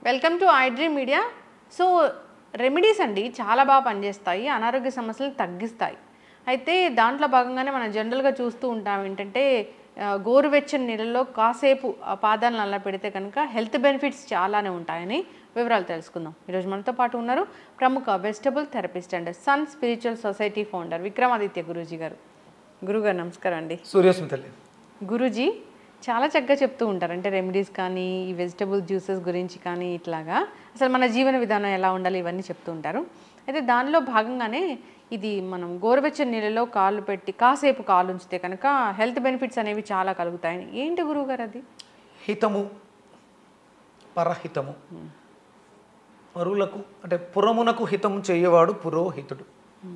Welcome to iDream media so remedies అండి చాలా బాగా పనిచేస్తాయి అనారోగ్య సమస్యలను తగ్గిస్తాయి అయితే దాంట్లో భాగంగానే మనం జనరల్గా చూస్తూ ఉంటాం ఏంటంటే ఆ, గోరువెచ్చని నీళ్ళలో కాసేపు ఆ పాదాలను అలా పెడితే కనుక హెల్త్ బెనిఫిట్స్ చాలానే ఉంటాయని వివరాలు తెలుసుకుందాం ఈరోజు మనతో పాటు ఉన్నారు ప్రముఖ vegetable therapist and sun spiritual society founder Vikramaditya Guruji గారు గురుగారు నమస్కారం అండి సూర్యస్మితల్లి గురూజీ చాలా చక్కగా చెప్తూ ఉంటారు అంటే రెమెడీస్ కానీ ఈ వెజిటబుల్ జ్యూసెస్ గురించి కానీ ఇట్లాగా అసలు మన జీవన విధానం ఎలా ఉండాలి ఇవన్నీ చెప్తూ ఉంటారు అయితే దానిలో భాగంగానే ఇది మనం గోరువెచ్చని నీళ్ళలో కాళ్ళు పెట్టి కాసేపు కాళ్ళు ఉంచితే కనుక హెల్త్ బెనిఫిట్స్ అనేవి చాలా కలుగుతాయని ఏంటి గురువుగారు అది హితము పరహితము పరులకు అంటే పురమునకు హితము చేయవాడు పురోహితుడు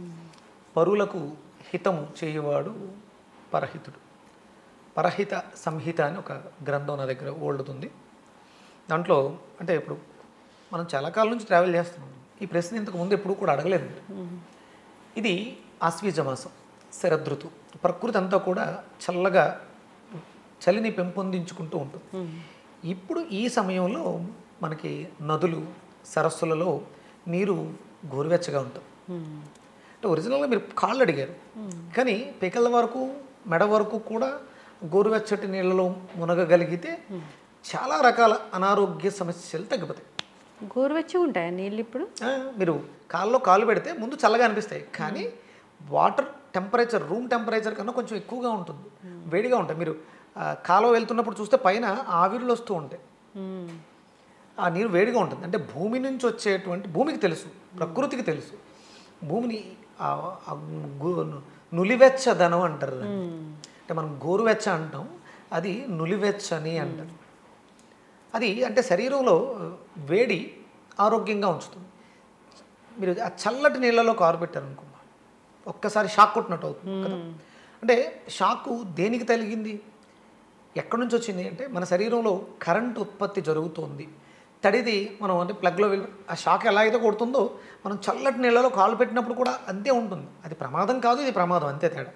పరులకు హితము చేయవాడు పరహితుడు పరహిత సంహిత అని ఒక గ్రంథం నా దగ్గర ఓల్డ్ ఉంది దాంట్లో అంటే ఇప్పుడు మనం చాలా కాలం నుంచి ట్రావెల్ చేస్తున్నాం ఈ ప్రశ్న ఇంతకు ముందు ఎప్పుడు కూడా అడగలేదు ఇది ఆశ్వీజ మాసం శరదృతు ప్రకృతి అంతా కూడా చల్లగా చలిని పెంపొందించుకుంటూ ఉంటుంది ఇప్పుడు ఈ సమయంలో మనకి నదులు సరస్సులలో నీరు గోరువెచ్చగా ఉంటుంది అంటే ఒరిజినల్గా మీరు కాళ్ళు అడిగారు కానీ పికల వరకు మెడ వరకు కూడా గోరువెచ్చటి నీళ్ళలో మునగగలిగితే చాలా రకాల అనారోగ్య సమస్యలు తగ్గిపోతాయి గోరువెచ్చి ఉంటాయా నీళ్ళు ఇప్పుడు ఆ, మీరు కాల్లో కాలు పెడితే ముందు చల్లగా అనిపిస్తాయి కానీ వాటర్ టెంపరేచర్ రూమ్ టెంపరేచర్ కన్నా కొంచెం ఎక్కువగా ఉంటుంది వేడిగా ఉంటాయి మీరు ఆ, కాలువ వెళ్తున్నప్పుడు చూస్తే పైన ఆవిరులు వస్తూ ఉంటాయి మ్మ్. ఆ నీరు వేడిగా ఉంటుంది అంటే భూమి నుంచి వచ్చేటువంటి భూమికి తెలుసు ప్రకృతికి తెలుసు భూమిని ఆ- ఆ గు- నులివెచ్చదనం అంటారు దాన్ని. అంటే మనం గోరువెచ్చ అంటాం అది నులివెచ్చని అంటారు అది అంటే శరీరంలో వేడి ఆరోగ్యంగా ఉంచుతుంది మీరు ఆ చల్లటి నీళ్ళలో కారు పెట్టారనుకున్నా ఒక్కసారి షాక్ కొట్టినట్టు అవుతుంది కదా అంటే షాకు దేనికి తగిలింది ఎక్కడి నుంచి వచ్చింది అంటే మన శరీరంలో కరెంట్ ఉత్పత్తి జరుగుతోంది తడిది మనం అంటే ప్లగ్లో వెళ్ళి ఆ షాక్ ఎలా అయితే కొడుతుందో మనం చల్లటి నీళ్ళలో కాలు పెట్టినప్పుడు కూడా అంతే ఉంటుంది అది ప్రమాదం కాదు ఇది ప్రమాదం అంతే తేడా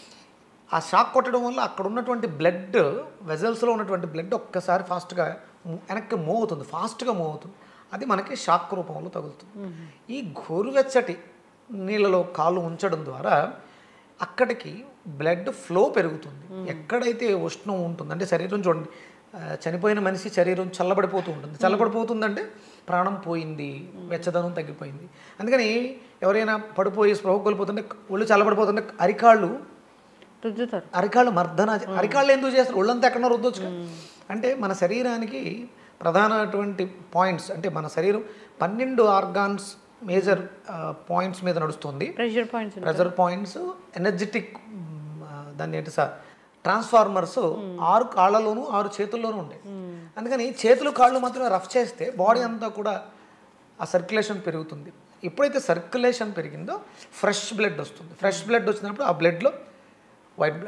ఆ షాక్ కొట్టడం వల్ల అక్కడ ఉన్నటువంటి బ్లడ్ వెజల్స్లో ఉన్నటువంటి బ్లడ్ ఒక్కసారి ఫాస్ట్గా వెనక్కి మూవ్ అవుతుంది ఫాస్ట్గా మూవ్ అవుతుంది అది మనకి షాక్ రూపంలో తగులుతుంది ఈ గోరువెచ్చటి నీళ్ళలో కాలు ఉంచడం ద్వారా అక్కడికి బ్లడ్ ఫ్లో పెరుగుతుంది ఎక్కడైతే ఉష్ణం ఉంటుంది అంటే శరీరం చూడండి ఆ, చనిపోయిన మనిషి శరీరం చల్లబడిపోతూ ఉంటుంది చల్లబడిపోతుందంటే ప్రాణం పోయింది వెచ్చదనం తగ్గిపోయింది అందుకని ఎవరైనా పడిపోయి స్పృహ కోల్పోతుంటే ఒళ్ళు చల్లబడిపోతుంటే అరికాళ్ళు రుద్దుతారు అరికాళ్ళు మర్దన అరికాళ్ళు ఎందుకు చేస్తారు ఒళ్ళంతా ఎక్కడ రుద్దొచ్చు కదా? అంటే మన శరీరానికి ప్రధానటువంటి పాయింట్స్ అంటే మన శరీరం పన్నెండు ఆర్గాన్స్ మేజర్ పాయింట్స్ మీద నడుస్తుంది pressure points pressure points energetic దాన్ని ఏంటి సార్ ట్రాన్స్ఫార్మర్స్ ఆరు కాళ్ళలోను ఆరు చేతుల్లోనూ ఉంటాయి అందుకని చేతులు కాళ్ళు మాత్రమే రఫ్ చేస్తే బాడీ అంతా కూడా ఆ సర్క్యులేషన్ పెరుగుతుంది ఎప్పుడైతే సర్క్యులేషన్ పెరిగిందో ఫ్రెష్ బ్లడ్ వస్తుంది ఫ్రెష్ బ్లడ్ వచ్చినప్పుడు ఆ బ్లడ్లో వైట్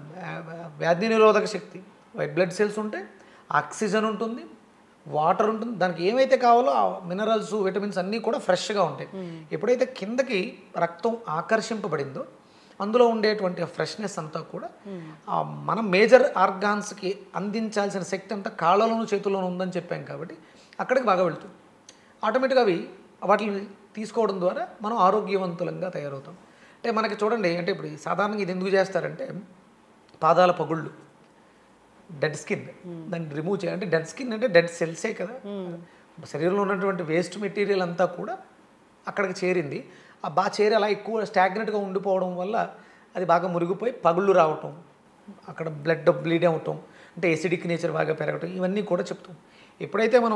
వ్యాధి నిరోధక శక్తి వైట్ బ్లడ్ సెల్స్ ఉంటాయి ఆక్సిజన్ ఉంటుంది వాటర్ ఉంటుంది దానికి ఏమైతే కావాలో ఆ మినరల్స్ విటమిన్స్ అన్నీ కూడా ఫ్రెష్గా ఉంటాయి ఎప్పుడైతే కిందకి రక్తం ఆకర్షింపబడిందో అందులో ఉండేటువంటి ఫ్రెష్నెస్ అంతా కూడా ఆ మన మేజర్ ఆర్గాన్స్కి అందించాల్సిన శక్తి అంతా కాళ్ళలోను చేతుల్లోనూ ఉందని చెప్పాం కాబట్టి అక్కడికి బాగా వెళ్తుంది ఆటోమేటిక్గా అవి వాటిని తీసుకోవడం ద్వారా మనం ఆరోగ్యవంతులంగా తయారవుతాం అంటే మనకి చూడండి అంటే ఇప్పుడు ఈ సాధారణంగా ఇది ఎందుకు చేస్తారంటే పాదాల పగుళ్ళు డెడ్ స్కిన్ దాన్ని రిమూవ్ చేయాలి అంటే డెడ్ స్కిన్ అంటే డెడ్ సెల్సే కదా శరీరంలో ఉన్నటువంటి వేస్ట్ మెటీరియల్ అంతా కూడా అక్కడికి చేరింది ఆ బాగా చేరి అలా ఎక్కువ స్టాగ్నెట్గా ఉండిపోవడం వల్ల అది బాగా మురిగిపోయి పగుళ్ళు రావటం అక్కడ బ్లడ్ బ్లీడ్ అవటం అంటే ఎసిడిక్ నేచర్ బాగా పెరగటం ఇవన్నీ కూడా చెప్తాం ఎప్పుడైతే మనం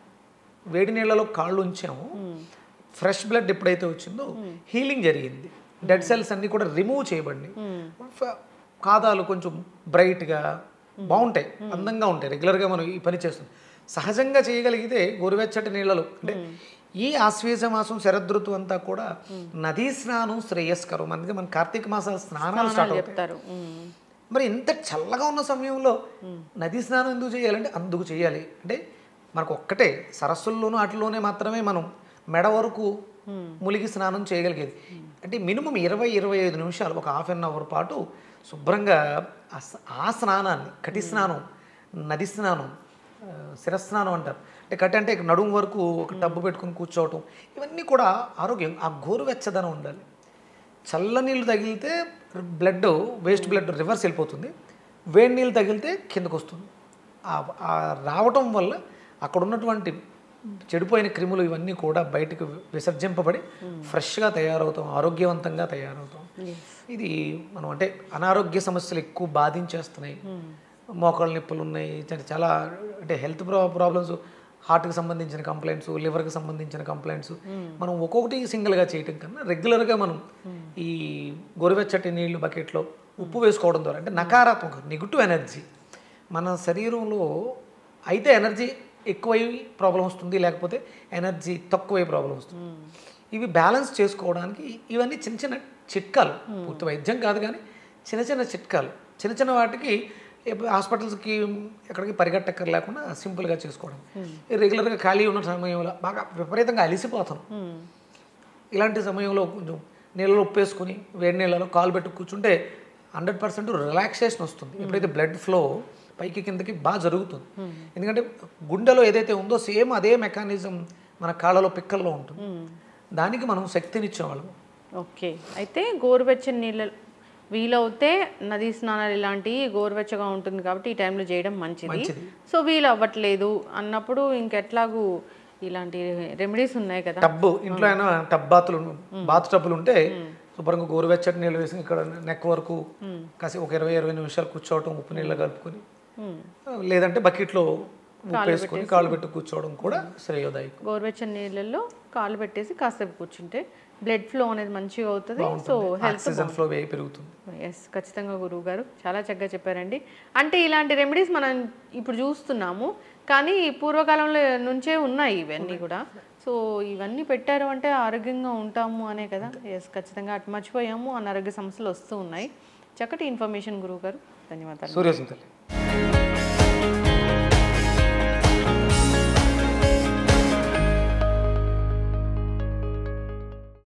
వేడి నీళ్ళలో కాళ్ళు ఉంచామో ఫ్రెష్ బ్లడ్ ఎప్పుడైతే వచ్చిందో హీలింగ్ జరిగింది డెడ్ సెల్స్ అన్నీ కూడా రిమూవ్ చేయబడినాయి ఫ- కాదాలు కొంచెం బ్రైట్గా బాగుంటాయి అందంగా ఉంటాయి రెగ్యులర్గా మనం ఈ పని చేస్తాం సహజంగా చేయగలిగితే గోరువెచ్చటి నీళ్ళలో అంటే ఈ ఆశ్వేజ మాసం శరదృతు అంతా కూడా నదీ స్నానం శ్రేయస్కరం అందుకే మన కార్తీక మాసాల స్నానాలు స్టార్ట్ అవుతాయి చెప్తారు మ్మ్. మరి ఇంత చల్లగా ఉన్న సమయంలో నదీ స్నానం ఎందుకు చేయాలంటే అందుకు చేయాలి అంటే మనకు ఒక్కటే సరస్సుల్లోనూ వాటిలోనే మాత్రమే మనం మెడ వరకు ములిగి స్నానం చేయగలిగేది అంటే మినిమం ఇరవై ఇరవై ఐదు నిమిషాలు ఒక హాఫ్ అన్ అవర్ పాటు శుభ్రంగా ఆ స- ఆ స్నానాన్ని కటి స్నానం నది స్నానం ఆ, శిరస్నానం అంటారు అంటే కట్టి అంటే ఇక్కడ నడుము వరకు ఒక టబ్బు పెట్టుకుని కూర్చోవటం ఇవన్నీ కూడా ఆరోగ్యం ఆ గోరువెచ్చదనం ఉండాలి చల్ల నీళ్ళు తగిలితే బ్లడ్ వేస్ట్ బ్లడ్ రివర్స్ వెళ్ళిపోతుంది వేడి నీళ్ళు తగిలితే కిందకు వస్తుంది ఆ- ఆ రావటం వల్ల అక్కడ ఉన్నటువంటి చెడిపోయిన క్రిములు ఇవన్నీ కూడా బయటకు విసర్జింపబడి ఫ్రెష్గా తయారవుతాం ఆరోగ్యవంతంగా తయారవుతాం ఇది మనం అంటే అనారోగ్య సమస్యలు ఎక్కువ బాధించేస్తున్నాయి మోకాళ్ళ నొప్పులు ఉన్నాయి చాలా- చాలా అంటే హెల్త్ ప్రా ప్రాబ్లమ్స్ హార్ట్కి సంబంధించిన కంప్లైంట్స్ లివర్కి సంబంధించిన కంప్లైంట్స్ మనం ఒక్కొక్కటి సింగిల్గా చేయటం కన్నా రెగ్యులర్గా మనం ఈ గోరువెచ్చటి నీళ్లు బకెట్లో ఉప్పు వేసుకోవడం ద్వారా అంటే నకారాత్మక నెగిటివ్ ఎనర్జీ మన శరీరంలో అయితే ఎనర్జీ ఎక్కువై ప్రాబ్లం వస్తుంది లేకపోతే ఎనర్జీ తక్కువై ప్రాబ్లం వస్తుంది ఇవి బ్యాలెన్స్ చేసుకోవడానికి ఇవన్నీ చిన్న చిన్న చిట్కాలు పూర్తి వైద్యం కాదు కానీ చిన్న చిన్న చిట్కాలు చిన్న చిన్న వాటికి ఎప్ప- హాస్పిటల్స్కి ఎక్కడికి పరిగెట్టక్కర్ లేకుండా సింపుల్గా చేసుకోవడం రెగ్యులర్గా ఖాళీ ఉన్న సమయంలో బాగా విపరీతంగా అలిసిపోతాం ఇలాంటి సమయంలో కొంచెం నీళ్ళలో ఉప్పేసుకుని వేడి నీళ్ళలో కాలు పెట్టి కూర్చుంటే హండ్రెడ్ పర్సెంట్ రిలాక్సేషన్ వస్తుంది ఎప్పుడైతే బ్లడ్ ఫ్లో పైకి కిందకి బాగా జరుగుతుంది ఎందుకంటే గుండెలో ఏదైతే ఉందో సేమ్ అదే మెకానిజం మన కాళ్ళలో పిక్కల్లో ఉంటుంది దానికి మనం శక్తినిచ్చేవాళ్ళం ఓకే అయితే గోరువెచ్చని నీళ్ళ వీలవుతే నదీ స్నానాలు ఇలాంటివి గోరువెచ్చగా ఉంటుంది కాబట్టి ఈ టైంలో చేయడం మంచిది మంచిది. సో వీలు అవ్వట్లేదు అన్నప్పుడు ఇంకెట్లాగూ ఇలాంటి రెమెడీస్ ఉన్నాయి కదా టబ్బు ఇంట్లో అయినా టబ్ బాతులు బాత్ టబ్బులు ఉంటే శుభ్రంగా గోరువెచ్చటి నీళ్ళు వేసి ఇక్కడ నెక్ వరకు కాసి ఒక ఇరవై ఇరవై నిమిషాలు కూర్చోవటం ఉప్పు నీళ్ళు కలుపుకొని మ్మ్. లేదంటే బకెట్లో ఉప్పు వేసుకొని కాళ్ళు పెట్టి కూర్చోవడం కూడా శ్రేయోదాయకం గోరువెచ్చని నీళ్ళల్లో కాలు పెట్టేసి కాసేపు కూర్చుంటే బ్లడ్ ఫ్లో అనేది మంచిగా అవుతుంది సో హెల్త్ ఆక్సిజన్ ఫ్లో వేయి పెరుగుతుంది ఎస్ ఖచ్చితంగా గురువు గారు చాలా చక్కగా చెప్పారండి అంటే ఇలాంటి రెమెడీస్ మనం ఇప్పుడు చూస్తున్నాము కానీ పూర్వకాలంలో నుంచే ఉన్నాయి ఇవన్నీ కూడా సో ఇవన్నీ పెట్టారు అంటే ఆరోగ్యంగా ఉంటాము అనే కదా ఎస్ ఖచ్చితంగా అటు మర్చిపోయాము అనారోగ్య సమస్యలు వస్తూ ఉన్నాయి చక్కటి ఇన్ఫర్మేషన్ గురువు గారు ధన్యవాదాలు సూర్యసింతల్లి